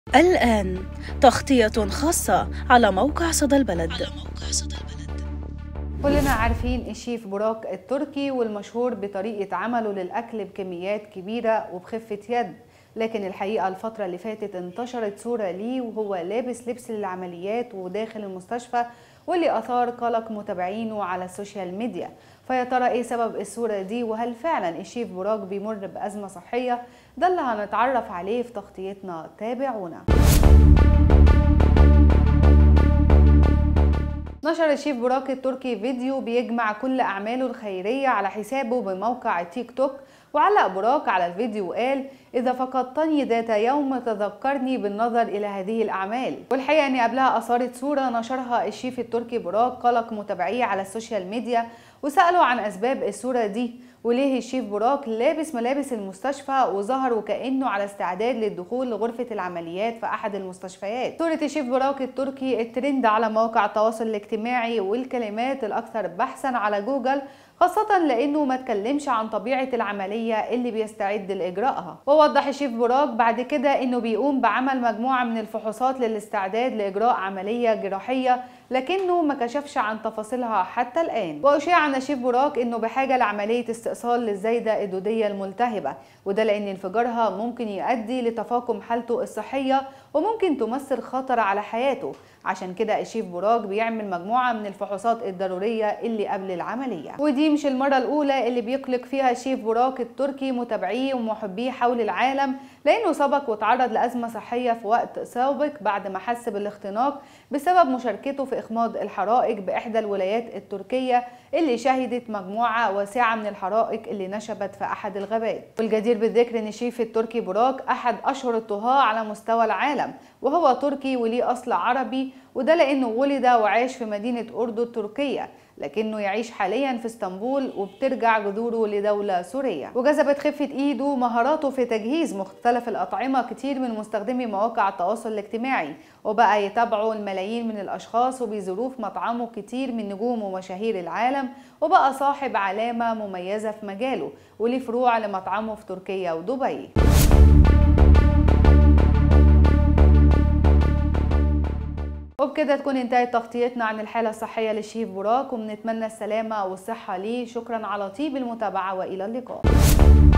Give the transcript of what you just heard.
الآن تغطية خاصة على موقع صدى البلد كلنا عارفين الشيف براك التركي والمشهور بطريقة عمله للأكل بكميات كبيرة وبخفة يد لكن الحقيقة الفترة اللي فاتت انتشرت صورة ليه وهو لابس لبس للعمليات وداخل المستشفى واللي أثار قلق متابعينه على السوشيال ميديا فيا ترى ايه سبب الصورة دي وهل فعلا الشيف براك بيمر بأزمة صحية ده اللي هنتعرف عليه في تغطيتنا تابعونا نشر الشيف براك التركي فيديو بيجمع كل أعماله الخيرية على حسابه بموقع تيك توك وعلق براك على الفيديو وقال إذا فقدتني ذات يوم تذكرني بالنظر إلى هذه الأعمال والحقيقة أن قبلها أثارت صورة نشرها الشيف التركي براك قلق متابعيه على السوشيال ميديا وسألوا عن أسباب الصورة دي وليه الشيف براك لابس ملابس المستشفى وظهر وكأنه على استعداد للدخول لغرفة العمليات في أحد المستشفيات صورة الشيف براك التركي الترند على مواقع التواصل الاجتماعي والكلمات الأكثر بحثا على جوجل خاصة لأنه ما تكلمش عن طبيعة العملية اللي بيستعد لإجراءها ووضح الشيف براك بعد كده أنه بيقوم بعمل مجموعة من الفحوصات للاستعداد لإجراء عملية جراحية لكنه ما كشفش عن تفاصيلها حتى الآن وأشيع عن الشيف براك أنه بحاجة لعملية استئصال للزايدة الدودية الملتهبة وده لأن انفجارها ممكن يؤدي لتفاقم حالته الصحية وممكن تمثل خطر على حياته عشان كده الشيف براك بيعمل مجموعة من الفحوصات الضرورية اللي قبل العملية ودي مش المرة الأولى اللي بيقلق فيها الشيف براك التركي متابعيه ومحبيه حول العالم لأنه سبق وتعرض لأزمة صحية في وقت سابق بعد ما حس بالاختناق بسبب مشاركته في إخماد الحرائق بإحدى الولايات التركية اللي شهدت مجموعة واسعة من الحرائق اللي نشبت في أحد الغابات والجدير بالذكر أن الشيف التركي براك أحد أشهر الطهاة على مستوى العالم وهو تركي وليه أصل عربي وده لأنه ولد وعاش في مدينة أردو التركية لكنه يعيش حاليا في اسطنبول وبترجع جذوره لدولة سورية وجذبت خفة ايده مهاراته في تجهيز مختلف الأطعمة كتير من مستخدمي مواقع التواصل الاجتماعي وبقى يتابعوا الملايين من الأشخاص وبيزوروه في مطعمه كتير من نجوم ومشاهير العالم وبقى صاحب علامة مميزة في مجاله وليه فروع لمطعمه في تركيا ودبي وبكده تكون انتهت تغطيتنا عن الحالة الصحية للشيف براك وبنتمنى السلامة والصحة ليه شكرا على طيب المتابعة وإلى اللقاء